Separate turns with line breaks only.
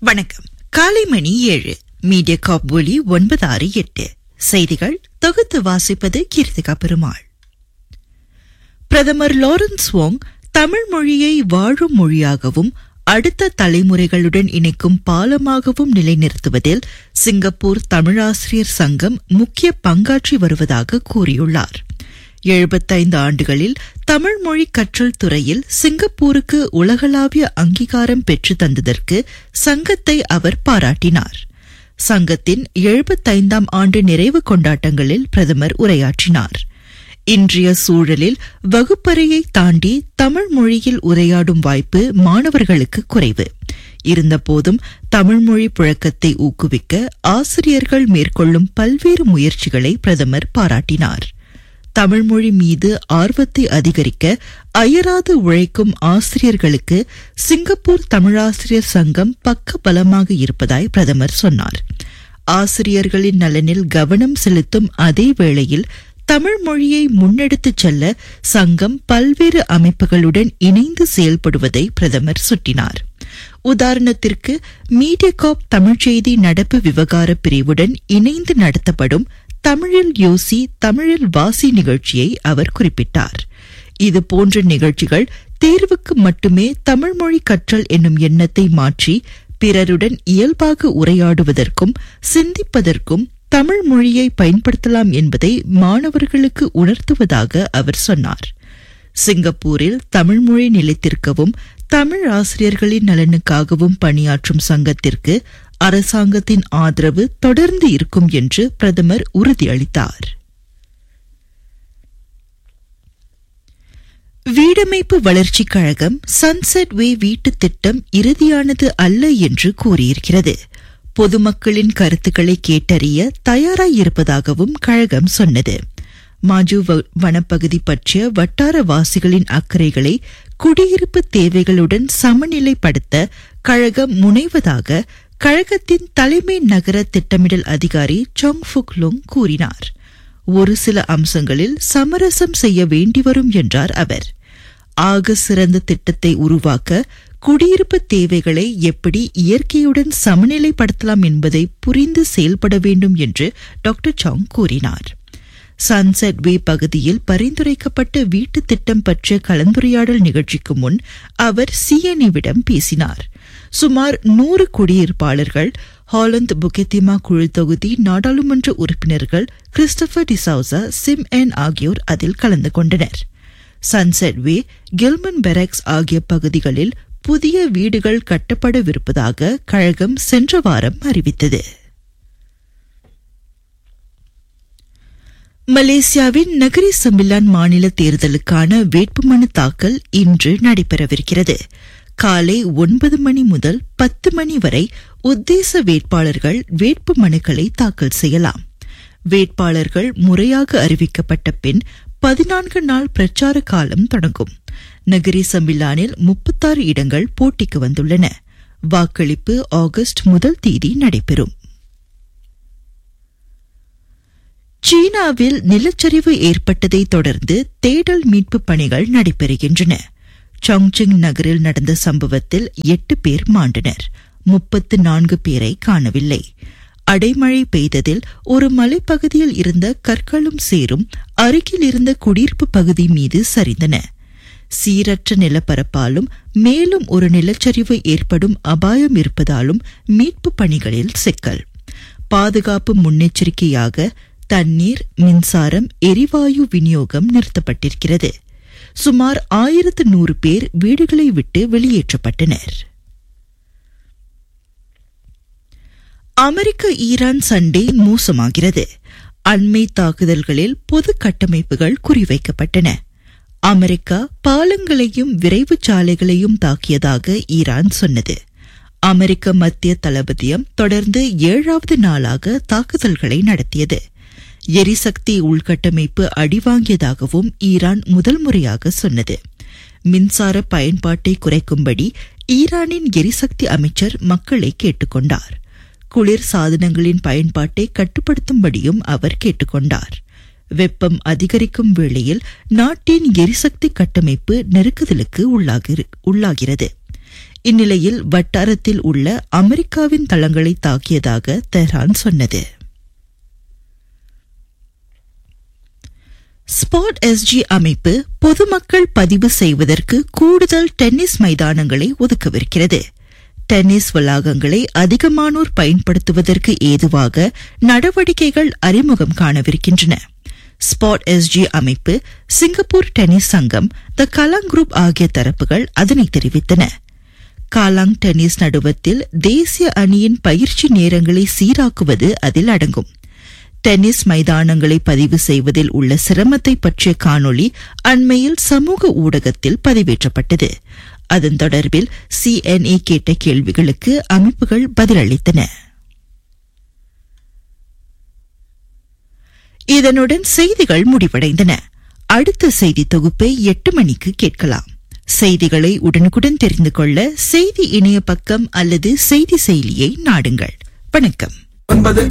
வணக்கம் காலை மணி ஏழு மீடியா காப் ஒலி ஒன்பது ஆறு எட்டு செய்திகள் தொகுத்து வாசிப்பது கீர்த்திகா பெருமாள் பிரதமர் லாரன்ஸ் வோங் தமிழ் மொழியை வாழும் மொழியாகவும் அடுத்த தலைமுறைகளுடன் இணைக்கும் பாலமாகவும் நிலைநிறுத்துவதில் சிங்கப்பூர் தமிழாசிரியர் சங்கம் முக்கிய பங்காற்றி வருவதாக கூறியுள்ளார் எழுபத்தைந்து ஆண்டுகளில் தமிழ் மொழி கற்றல் துறையில் சிங்கப்பூருக்கு உலகளாவிய அங்கீகாரம் பெற்று தந்ததற்கு சங்கத்தை அவர் பாராட்டினார் சங்கத்தின் எழுபத்தைந்தாம் ஆண்டு நிறைவு கொண்டாட்டங்களில் பிரதமர் உரையாற்றினார் இன்றைய சூழலில் வகுப்பறையை தாண்டி தமிழ் மொழியில் உரையாடும் வாய்ப்பு மாணவர்களுக்கு குறைவு இருந்தபோதும் தமிழ்மொழி புழக்கத்தை ஊக்குவிக்க ஆசிரியர்கள் மேற்கொள்ளும் பல்வேறு முயற்சிகளை பிரதமர் பாராட்டினார் தமிழ்மொழி மீது ஆர்வத்தை அதிகரிக்க அயராது உழைக்கும் ஆசிரியர்களுக்கு சிங்கப்பூர் தமிழாசிரியர் சங்கம் பக்க பலமாக இருப்பதாய் பிரதமர் சொன்னார் ஆசிரியர்களின் நலனில் கவனம் செலுத்தும் அதே வேளையில் தமிழ் மொழியை முன்னெடுத்துச் செல்ல சங்கம் பல்வேறு அமைப்புகளுடன் இணைந்து செயல்படுவதை பிரதமர் சுட்டினார் உதாரணத்திற்கு மீடியாகாப் தமிழ்ச் செய்தி நடப்பு விவகார பிரிவுடன் இணைந்து நடத்தப்படும் தமிழில் யோசி தமிழில் வாசி நிகழ்ச்சியை அவர் குறிப்பிட்டார் இது போன்ற நிகழ்ச்சிகள் தேர்வுக்கு மட்டுமே தமிழ்மொழி கற்றல் என்னும் எண்ணத்தை மாற்றி பிறருடன் இயல்பாக உரையாடுவதற்கும் சிந்திப்பதற்கும் தமிழ் மொழியை பயன்படுத்தலாம் என்பதை மாணவர்களுக்கு உணர்த்துவதாக அவர் சொன்னார் சிங்கப்பூரில் தமிழ்மொழி நிலைத்திருக்கவும் தமிழ் ஆசிரியர்களின் நலனுக்காகவும் பணியாற்றும் சங்கத்திற்கு அரசாங்கத்தின் ஆதரவு தொடர்ந்து இருக்கும் என்று பிரதமர் உறுதியளித்தார் வீடமைப்பு வளர்ச்சிக் கழகம் சன்செட் வே வீட்டுத் திட்டம் இறுதியானது அல்ல என்று கூறியிருக்கிறது பொதுமக்களின் கருத்துக்களை கேட்டறிய தயாராயிருப்பதாகவும் கழகம் சொன்னது மாஜு வனப்பகுதி பற்றிய வட்டாரவாசிகளின் அக்கறைகளை குடியிருப்பு தேவைகளுடன் சமநிலைப்படுத்த கழகம் முனைவதாக கழகத்தின் தலைமை நகர திட்டமிடல் அதிகாரி சொங் ஃபுக் லுங் கூறினார் ஒரு சில அம்சங்களில் சமரசம் செய்ய வேண்டி வரும் என்றார் அவர் ஆக சிறந்த திட்டத்தை உருவாக்க குடியிருப்பு தேவைகளை எப்படி இயற்கையுடன் சமநிலைப்படுத்தலாம் என்பதை புரிந்து செயல்பட வேண்டும் என்று டாக்டர் சாங் கூறினார் சன்செட் வே பகுதியில் பரிந்துரைக்கப்பட்ட வீட்டு திட்டம் பற்றிய கலந்துரையாடல் நிகழ்ச்சிக்கு முன் அவர் சிஎன்இவிடம் பேசினார் சுமார் நூறு குடியிருப்பாளர்கள் ஹாலந்து புகெத்திமா குழு தொகுதி நாடாளுமன்ற உறுப்பினர்கள் கிறிஸ்டபர் டிசவுசா சிம் என் ஆகியோர் அதில் கலந்து கொண்டனர் சன்செட் வே கில்மன் பெரக்ஸ் ஆகிய பகுதிகளில் புதிய வீடுகள் கட்டப்படவிருப்பதாக கழகம் சென்ற வாரம் அறிவித்தது மலேசியாவின் நகரி சம்பிலான் மாநில தேர்தலுக்கான வேட்புமனு தாக்கல் இன்று நடைபெறவிருக்கிறது காலை ஒன்பது மணி முதல் பத்து மணி வரை உத்தேச வேட்பாளர்கள் வேட்பு மனுக்களை தாக்கல் செய்யலாம் வேட்பாளர்கள் முறையாக அறிவிக்கப்பட்ட பின் பதினான்கு நாள் பிரச்சார காலம் தொடங்கும் நகரி சம்பிலானில் முப்பத்தாறு இடங்கள் போட்டிக்கு வந்துள்ளன வாக்களிப்பு ஆகஸ்ட் முதல் தேதி நடைபெறும் சீனாவில் நிலச்சரிவு ஏற்பட்டதை தொடர்ந்து தேடல் மீட்பு பணிகள் நடைபெறுகின்றன சாங்சிங் நகரில் நடந்த சம்பவத்தில் எட்டு பேர் மாண்டனர் முப்பத்து நான்கு பேரை காணவில்லை அடைமழை பெய்ததில் ஒரு மலைப்பகுதியில் இருந்த கற்களும் சேரும் அருகில் இருந்த குடியிருப்பு பகுதி மீது சரிந்தன சீரற்ற நிலப்பரப்பாலும் மேலும் ஒரு நிலச்சரிவு ஏற்படும் அபாயம் இருப்பதாலும் மீட்பு பணிகளில் சிக்கல் பாதுகாப்பு முன்னெச்சரிக்கையாக தண்ணீர் மின்சாரம் எரிவாயு விநியோகம் நிறுத்தப்பட்டிருக்கிறது சுமார் ஆயிரத்து நூறு பேர் வீடுகளை விட்டு வெளியேற்றப்பட்டனர் அமெரிக்க ஈரான் சண்டை மோசமாகிறது அண்மை தாக்குதல்களில் பொது கட்டமைப்புகள் குறிவைக்கப்பட்டன அமெரிக்கா பாலங்களையும் விரைவு சாலைகளையும் தாக்கியதாக ஈரான் சொன்னது அமெரிக்க மத்திய தளபதியம் தொடர்ந்து ஏழாவது நாளாக தாக்குதல்களை நடத்தியது எரிசக்தி உள்கட்டமைப்பு அடிவாங்கியதாகவும் ஈரான் முதல் முறையாக சொன்னது மின்சார பயன்பாட்டை குறைக்கும்படி ஈரானின் எரிசக்தி அமைச்சர் மக்களை கேட்டுக்கொண்டார் குளிர் சாதனங்களின் பயன்பாட்டை கட்டுப்படுத்தும்படியும் அவர் கேட்டுக்கொண்டார் வெப்பம் அதிகரிக்கும் வேளையில் நாட்டின் எரிசக்தி கட்டமைப்பு நெருக்குதலுக்கு உள்ளாகிறது இந்நிலையில் வட்டாரத்தில் உள்ள அமெரிக்காவின் தளங்களை தாக்கியதாக தெஹ்ரான் சொன்னது ஸ்பாட் எஸ்ஜி அமைப்பு பொதுமக்கள் பதிவு செய்வதற்கு கூடுதல் டென்னிஸ் மைதானங்களை ஒதுக்கவிருக்கிறது டென்னிஸ் வளாகங்களை அதிகமானோர் பயன்படுத்துவதற்கு ஏதுவாக நடவடிக்கைகள் அறிமுகம் காணவிருக்கின்றன ஸ்பாட் எஸ்ஜி அமைப்பு சிங்கப்பூர் டென்னிஸ் சங்கம் த கலாங் குரூப் ஆகிய தரப்புகள் அதனை தெரிவித்தன காலாங் டென்னிஸ் நடுவத்தில் தேசிய அணியின் பயிற்சி நேரங்களை சீராக்குவது அதில் அடங்கும் டென்னிஸ் மைதானங்களை பதிவு செய்வதில் உள்ள சிரமத்தை பற்றிய காணொளி அண்மையில் சமூக ஊடகத்தில் பதிவேற்றப்பட்டது அதன் தொடர்பில் சிஎன்ஏ கேட்ட கேள்விகளுக்கு அமைப்புகள் பதிலளித்தன இதனுடன் செய்திகள் முடிவடைந்தன அடுத்த செய்தி தொகுப்பை எட்டு மணிக்கு கேட்கலாம் செய்திகளை உடனுக்குடன் தெரிந்து கொள்ள செய்தி இணைய பக்கம் அல்லது செய்தி செயலியை நாடுங்கள் வணக்கம்
ஒன்பது